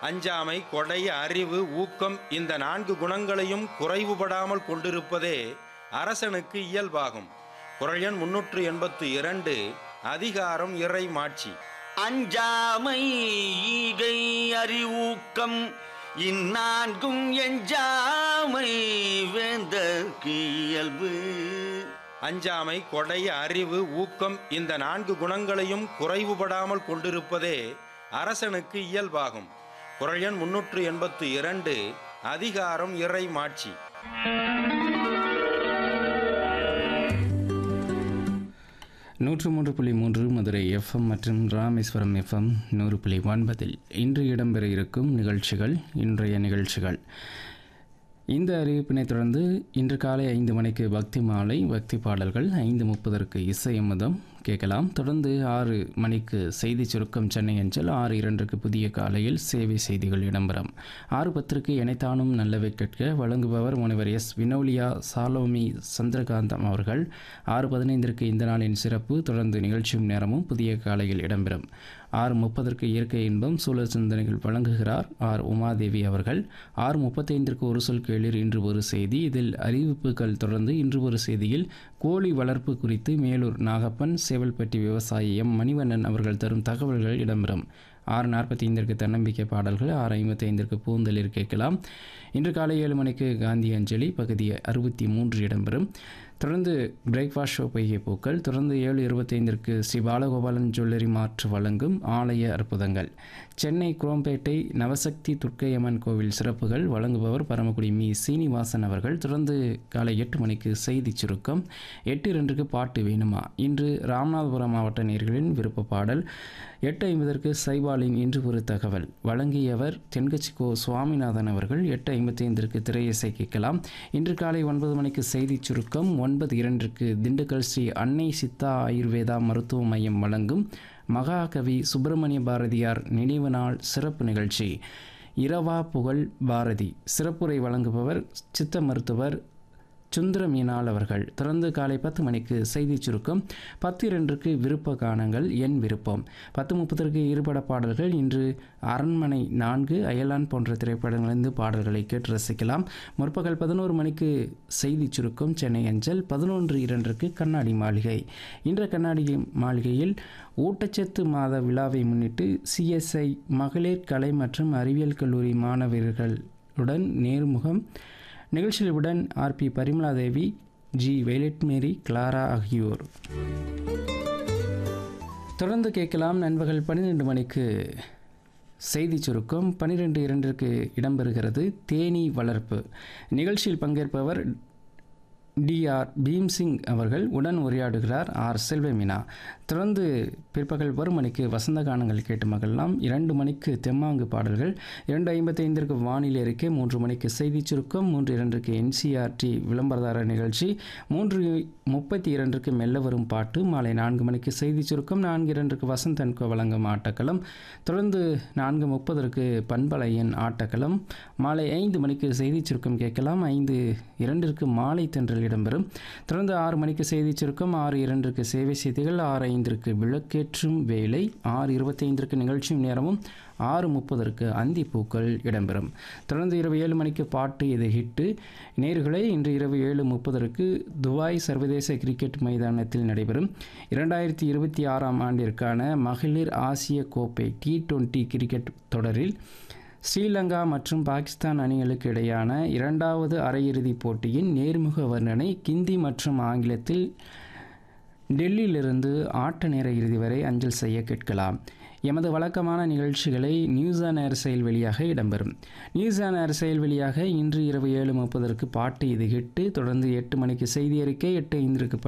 அஞ்சாமை கொடை அறிவு ஊக்கம் இந்த நான்கு குணங்களையும் குறைவுபடாமல் கொண்டிருப்பதே அரசனுக்கு இயல்பாகும் குரல் எண் முன்னூற்று எண்பத்து இரண்டு அதிகாரம் இறை மாட்சி அஞ்சாமை ஈகை அறிவூக்கம் இந்நான்கும் எஞ்சாமை வேந்தற்கு இயல்பு அஞ்சாமை கொடை அறிவு ஊக்கம் இந்த நான்கு குணங்களையும் குறைவுபடாமல் கொண்டிருப்பதே அரசனுக்கு இயல்பாகும் குரல் எண் முன்னூற்று எண்பத்து இரண்டு அதிகாரம் இறை மாட்சி நூற்று மூன்று புள்ளி மூன்று மதுரை எஃப்எம் மற்றும் ராமேஸ்வரம் எஃப்எம் நூறு புள்ளி ஒன்பதில் இன்று இடம்பெற இருக்கும் நிகழ்ச்சிகள் இன்றைய நிகழ்ச்சிகள் இந்த அறிவிப்பினை தொடர்ந்து இன்று காலை ஐந்து மணிக்கு பக்தி மாலை பக்தி பாடல்கள் ஐந்து முப்பதற்கு இசை அமுதம் கேட்கலாம் தொடர்ந்து ஆறு மணிக்கு செய்தி சுருக்கம் சென்னை அஞ்சல் ஆறு இரண்டுக்கு புதிய காலையில் சேவை செய்திகள் இடம்பெறும் ஆறு பத்திற்கு இணைத்தானும் நல்லவை கேட்க வழங்குபவர் முனைவர் எஸ் வினோலியா சாலோமி சந்திரகாந்தம் அவர்கள் ஆறு பதினைந்திற்கு இந்த நாளின் சிறப்பு தொடர்ந்து நிகழ்ச்சியும் நேரமும் புதிய காலையில் இடம்பெறும் ஆறு முப்பதற்கு இயற்கை இன்பம் சூழல் சிந்தனைகள் வழங்குகிறார் ஆர் உமாதேவி அவர்கள் ஆறு முப்பத்தைந்திற்கு ஒரு சொல் கேளிர் இன்று ஒரு செய்தி இதில் அறிவிப்புகள் தொடர்ந்து இன்று ஒரு செய்தியில் கோழி வளர்ப்பு குறித்து மேலூர் நாகப்பன் சேவல்பட்டி விவசாயி எம் மணிவண்ணன் அவர்கள் தரும் தகவல்கள் இடம்பெறும் ஆறு நாற்பத்தி ஐந்திற்கு தன்னம்பிக்கை பாடல்கள் ஆறு ஐம்பத்தி ஐந்திற்கு பூந்தளிர் கேட்கலாம் இன்று காலை ஏழு மணிக்கு காந்தி அஞ்சலி பகுதி அறுபத்தி மூன்று இடம்பெறும் தொடர்ந்து பிரேக்ஃபாஸ்ட் ஷோ பொய்கை பூக்கள் தொடர்ந்து ஏழு இருபத்தைந்திற்கு ஸ்ரீ பாலகோபாலன் ஜுவல்லரி மாற்று வழங்கும் ஆலய அற்புதங்கள் சென்னை குரோம்பேட்டை நவசக்தி துர்க்கையம்மன் கோவில் சிறப்புகள் வழங்குபவர் பரமக்குடி மீ சீனிவாசன் அவர்கள் தொடர்ந்து காலை எட்டு மணிக்கு செய்தி சுருக்கம் எட்டு இரண்டுக்கு பாட்டு வேணுமா இன்று ராமநாதபுரம் மாவட்ட நேர்களின் விருப்ப பாடல் எட்டு ஐம்பதற்கு சைபாலின் இன்று ஒரு தகவல் வழங்கியவர் தென்கட்சி கோ சுவாமிநாதன் அவர்கள் எட்டு ஐம்பத்தி ஐந்திற்கு திரையிசை கேட்கலாம் இன்று காலை ஒன்பது மணிக்கு செய்தி சுருக்கம் ஒன்பது இரண்டிற்கு திண்டுக்கல் ஸ்ரீ அன்னை சித்தா ஆயுர்வேதா மருத்துவ மையம் வழங்கும் மகாகவி சுப்பிரமணிய பாரதியார் நினைவு நாள் சிறப்பு நிகழ்ச்சி இரவா புகழ் பாரதி சிறப்புரை வழங்குபவர் சித்த மருத்துவர் சுந்தர மீனால் அவர்கள் தொடர்ந்து காலை பத்து மணிக்கு செய்தி சுருக்கம் பத்து இரண்டுக்கு விருப்ப கானங்கள் என் விருப்பம் பத்து முப்பதற்கு இருபட பாடல்கள் இன்று அரண்மனை நான்கு அயலான் போன்ற திரைப்படங்களிலிருந்து பாடல்களை கேட்டு ரசிக்கலாம் முற்பகல் பதினோரு மணிக்கு செய்தி சுருக்கம் சென்னை அஞ்சல் பதினொன்று இரண்டுக்கு கண்ணாடி மாளிகை இன்ற கண்ணாடி மாளிகையில் ஊட்டச்சத்து மாத விழாவை முன்னிட்டு சிஎஸ்ஐ மகளிர் கலை மற்றும் அறிவியல் கல்லூரி மாணவர்களுடன் நேர்முகம் நிகழ்ச்சியுடன் RP Parimaladevi G Violet Mary Clara ஆகியோர் தொடர்ந்து கேட்கலாம் நண்பகல் பன்னிரெண்டு மணிக்கு செய்தி சுருக்கம் பன்னிரெண்டு இரண்டிற்கு இடம்பெறுகிறது தேனீ வளர்ப்பு நிகழ்ச்சியில் பங்கேற்பவர் டிஆர் பீம்சிங் அவர்கள் உடன் உரையாடுகிறார் ஆர் செல்வமீனா தொடர்ந்து பிற்பகல் ஒரு மணிக்கு வசந்த கானங்கள் கேட்டு மகிழலாம் இரண்டு மணிக்கு தெம்மாங்கு பாடல்கள் இரண்டு ஐம்பத்தி ஐந்திற்கு வானிலை அறிக்கை மூன்று மணிக்கு செய்தி சுருக்கம் மூன்று இரண்டுக்கு என்சிஆர்டி விளம்பரதார நிகழ்ச்சி மூன்று முப்பத்தி இரண்டுக்கு மெல்ல வரும் பாட்டு மாலை நான்கு மணிக்கு செய்தி சுருக்கம் நான்கு இரண்டுக்கு வசந்தன்கோ வழங்கும் ஆட்டக்களம் தொடர்ந்து நான்கு முப்பதற்கு பண்பலையன் ஆட்டக்களம் மாலை ஐந்து மணிக்கு செய்தி சுருக்கம் கேட்கலாம் ஐந்து இரண்டிற்கு மாலை தென்றல் இடம்பெறும் தொடர்ந்து ஆறு மணிக்கு செய்தி சுருக்கம் ஆறு இரண்டிற்கு சேவை செய்திகள் ஆறு ஐந்திற்கு விளக்கேற்றும் வேலை ஆறு இருபத்தைந்திற்கு நிகழ்ச்சியும் நேரமும் ஆறு முப்பதற்கு அந்தி பூக்கள் இடம்பெறும் தொடர்ந்து இரவு ஏழு மணிக்கு பாட்டு இது ஹிட்டு நேர்களை இன்று இரவு ஏழு முப்பதற்கு துபாய் சர்வதேச கிரிக்கெட் மைதானத்தில் நடைபெறும் இரண்டாயிரத்தி இருபத்தி ஆறாம் ஆண்டிற்கான மகளிர் ஆசிய கோப்பை டி டுவெண்ட்டி கிரிக்கெட் தொடரில் ஸ்ரீலங்கா மற்றும் பாகிஸ்தான் அணிகளுக்கு இடையான இரண்டாவது அரையிறுதிப் போட்டியின் நேர்முக வர்ணனை கிந்தி மற்றும் ஆங்கிலத்தில் டெல்லியிலிருந்து ஆட்ட நேர இறுதி வரை அஞ்சல் செய்ய கேட்கலாம் எமது வழக்கமான நிகழ்ச்சிகளை நியூஸ் ஆன் ஏர் செயல் வழியாக இடம்பெறும் நியூஸ் ஆன் ஏர் செயல் வழியாக இன்று இரவு ஏழு முப்பதற்கு பாட்டு இது ஹிட்டு தொடர்ந்து எட்டு மணிக்கு செய்தி அறிக்கை எட்டு ஐந்திற்கு